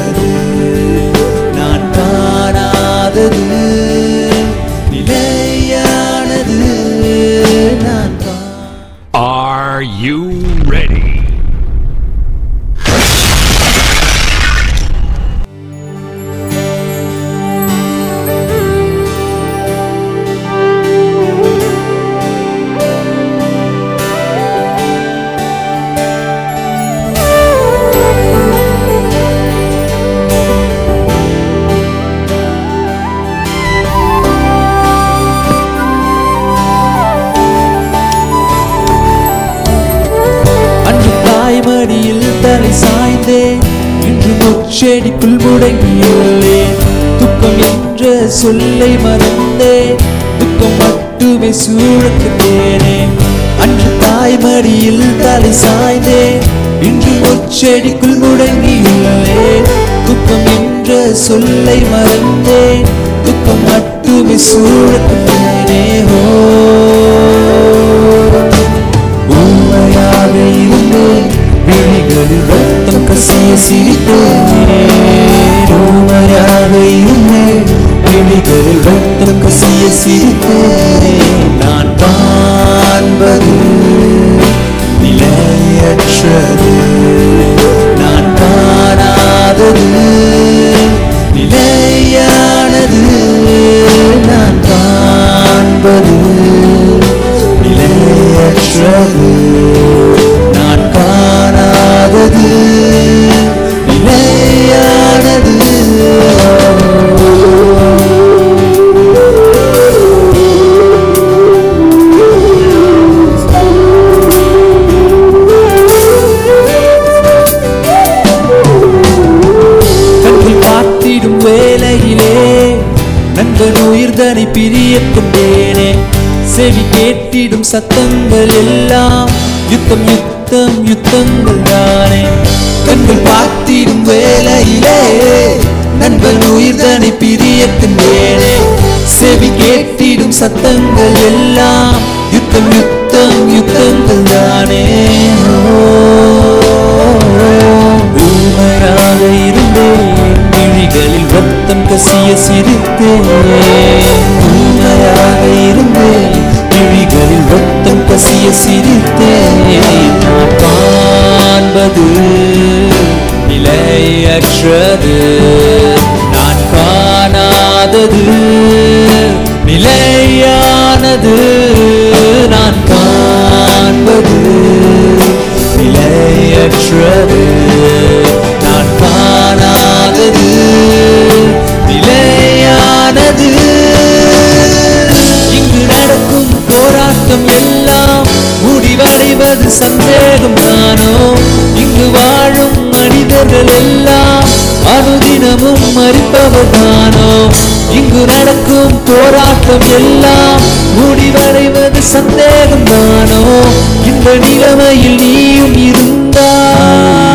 நிலையற்றது நான் காணாதது நிலையானது நான் கா Are you ready? அன்று தாய்மடியில் தலை சாய்ந்தேன் இன்று முச்செடிக்குள் முடங்கியுள்ளேன் துக்கம் என்ற சொல்லை மறந்தேன் துக்கம் மட்டுமே சூழக்கிட்டேனே அன்று தாய்மடியில் தலை சாய்ந்தேன் இன்று முச்செடிக்குள் முடங்கியுள்ளேன் துக்கம் என்ற சொல்லை மறந்தேன் துக்கம் மட்டுமே சூழக்கிட்டேனே ஹோ உண்மையாக இருந்தேன் விழிகளில் ரத்தம் கசிய சிரித்தேன் உண்மையாக இருந்தேன் விழிகளில் ரத்தம் கசிய சிரித்தேன் நான் காண்பது நிலையற்றது நான் காணாதது நிலையானது நான் காண்பது நிலையற்றது நான் காணாதது நிலையானது கண்கள் பார்த்திடும் வேளையிலே நண்பன் உயிர்தனை பிரியக் கொண்டேனே செவி கேட்டிடும் சத்தங்கள் எல்லாம் யுத்தம் யுத்தம் யுத்தங்கள் தானே கண்கள் பார்த்திடும் வேளையிலே நண்பன் உயிர்தனை பிரியக் கொண்டேனே செவி கேட்டிடும் சத்தங்கள் எல்லாம் யுத்தம் யுத்தம் யுத்தங்கள் தானே ஊமையாக இருந்தேன் விழிகளில் ரத்தம் கசிய சிரித்தேன் ஊமையாக இருந்தேன் விழிகளில் ரத்தம் கசிய சிரித்தேன் நான் காண்பது நிலையற்றது நான் காணாதது நிலையானது நான் காண்பது நிலையற்றது நான் காணாதது நிலையானது இங்கு நடக்கும் போராட்டம் எல்லாம் முடிவடைவது சந்தேகம் தானோ இங்கு வாழும் மனிதர்கள் எல்லாம் அனுதினமும் மறிப்பவர் தானோ இங்கு நடக்கும் போராட்டம் எல்லாம் முடிவடைவது சந்தேகம் தானோ இந்த நிலைமையில் நீயும் இருந்தால்